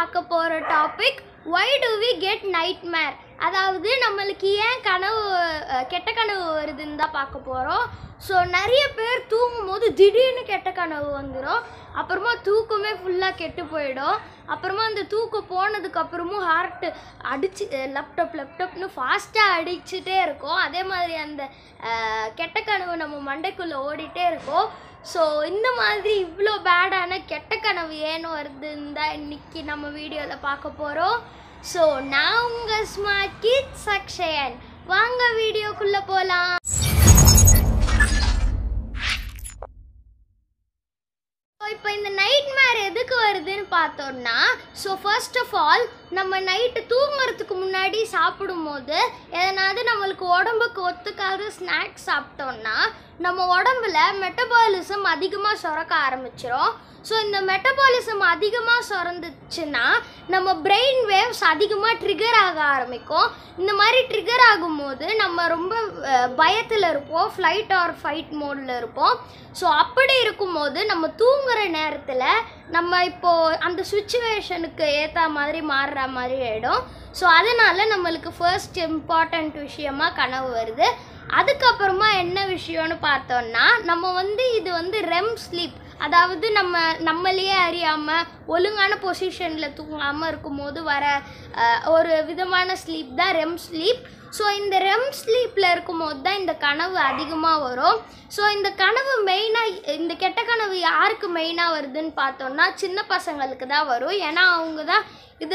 பார்க்க போகிற topic why do we get nightmare அதாவது நம்மளுக்கு ஏன் கனவு அஹ், கெட்ட கனவு வருதுன்னு தான் பார்க்க போகிறோம் ஸோ நிறைய பேர் தூங்கும் போது திடீர்னு கெட்ட கனவு வந்துடும் அப்புறமா தூக்கமே ஃபுல்லாக கெட்டு போயிடும் அப்புறமா அந்த தூக்கம் போனதுக்கு அப்புறமும் ஹார்ட் அடிச்சு லேப்டாப் லேப்டாப்னு ஃபாஸ்ட்டாக அடிச்சுட்டே இருக்கும் அதே மாதிரி அந்த அஹ், கெட்ட கனவு நம்ம மண்டைக்குள்ளே ஓடிட்டே இருக்கும் ஸோ இந்த மாதிரி இவ்வளோ பேடான கெட்ட கனவு ஏன் வருதுன்னு தான் இன்னைக்கு நம்ம வீடியோவில் பார்க்க போகிறோம் ஸோ நான் உங்கள் ஸ்மார்ட் கிட் சக்ஷயன் வாங்க வீடியோக்குள்ளே போகலாம் இப்போ இந்த நைட் மேர் எதுக்கு வருதுன்னு பார்த்தோம்னா ஸோ ஃபர்ஸ்ட் ஆஃப் ஆல் நம்ம நைட்டு தூங்குறதுக்கு முன்னாடி சாப்பிடும்போது எதனாவது நம்மளுக்கு உடம்புக்கு ஒத்துக்காத ஸ்நாக்ஸ் சாப்பிட்டோம்னா நம்ம உடம்புல மெட்டபாலிசம் அதிகமாக சுரக்க ஆரம்பிச்சிரும் ஸோ இந்த மெட்டபாலிசம் அதிகமாக சுரந்துச்சுன்னா நம்ம பிரெயின் வேவ்ஸ் அதிகமாக ட்ரிகர் ஆக ஆரம்பிக்கும் இந்த மாதிரி ட்ரிகர் ஆகும்போது நம்ம ரொம்ப பயத்தில் இருப்போம் ஃப்ளைட் ஆர் ஃபைட் மோடில் இருப்போம் ஸோ அப்படி இருக்கும்போது நம்ம தூங்குற நேரத்தில் நம்ம இப்போது அந்த சுச்சுவேஷனுக்கு ஏற்ற மாதிரி மாறுற மாதிரி ஆகிடும் ஸோ அதனால் நம்மளுக்கு ஃபர்ஸ்ட் இம்பார்ட்டண்ட் விஷயமா கனவு வருது அதுக்கப்புறமா என்ன விஷயம்னு பார்த்தோம்னா நம்ம வந்து இது வந்து ரெம் ஸ்லீப் அதாவது நம்ம நம்மளையே அறியாமல் ஒழுங்கான பொசிஷனில் தூங்காமல் இருக்கும்போது வர அஹ், ஒரு விதமான ஸ்லீப் தான் ரெம் ஸ்லீப் ஸோ இந்த ரெம் ஸ்லீப்பில் இருக்கும்போது தான் இந்த கனவு அதிகமாக வரும் ஸோ இந்த கனவு மெயினாக இந்த கெட்ட கனவு யாருக்கு மெயினாக வருதுன்னு பார்த்தோம்னா சின்ன பசங்களுக்கு தான் வரும் ஏன்னா அவங்க தான் இது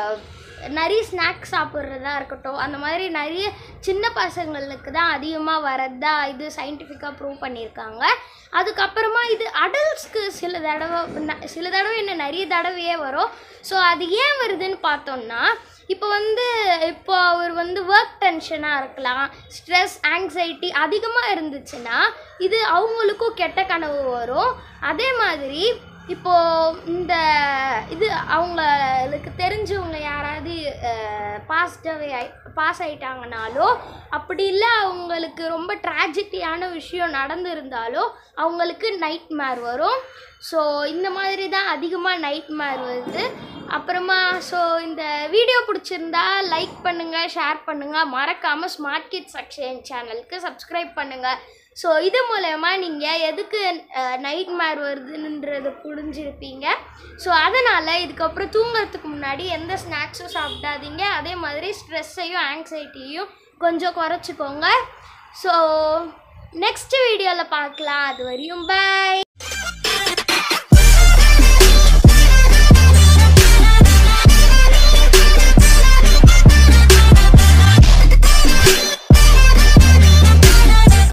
நிறைய ஸ்நாக்ஸ் சாப்பிட்றதா இருக்கட்டும் அந்த மாதிரி நிறைய சின்ன பசங்களுக்கு தான் அதிகமாக வரதா இது சயின்டிஃபிக்காக ப்ரூவ் பண்ணியிருக்காங்க அதுக்கப்புறமா இது அடல்ட்ஸ்க்கு சில தடவை ந- சில தடவை என்ன நிறைய தடவையே வரும் ஸோ அது ஏன் வருதுன்னு பார்த்தோம்னா இப்போ வந்து இப்போ அவர் வந்து ஒர்க் டென்ஷனாக இருக்கலாம் ஸ்ட்ரெஸ் ஆங்ஸைட்டி அதிகமாக இருந்துச்சுன்னா இது அவங்களுக்கும் கெட்ட கனவு வரும் அதே மாதிரி இப்போ இந்த இது அவங்களுக்கு தெரிஞ்சவங்க யாராவது பாசிட்டிவ் பாஸ் ஆயிட்டாங்கனாலோ அப்படி இல்லை அவங்களுக்கு ரொம்ப ட்ராஜடியான விஷயம் நடந்திருந்தாலோ அவங்களுக்கு நைட் மேர் வரும் ஸோ இந்த மாதிரி தான் அதிகமாக நைட் மேர் வருது அப்புறமா ஸோ இந்த வீடியோ பிடிச்சிருந்தா லைக் பண்ணுங்கள் ஷேர் பண்ணுங்கள் மறக்காமல் ஸ்மார்ட் கிட் செக்ஷன் சேனலுக்கு சப்ஸ்கிரைப் பண்ணுங்கள் ஸோ இது மூலயமா நீங்கள் எதுக்கு நைட் மேர் வருதுன்றது புரிஞ்சிருப்பீங்க ஸோ அதனால் இதுக்கப்புறம் தூங்குறதுக்கு முன்னாடி எந்த ஸ்நாக்ஸும் சாப்பிடாதீங்க அதே மாதிரி ஸ்ட்ரெஸ்ஸையும் ஆங்ஸைட்டியும் கொஞ்சம் குறைச்சிக்கோங்க ஸோ நெக்ஸ்ட் வீடியோவில் பார்க்கலாம் அது வரையும் பை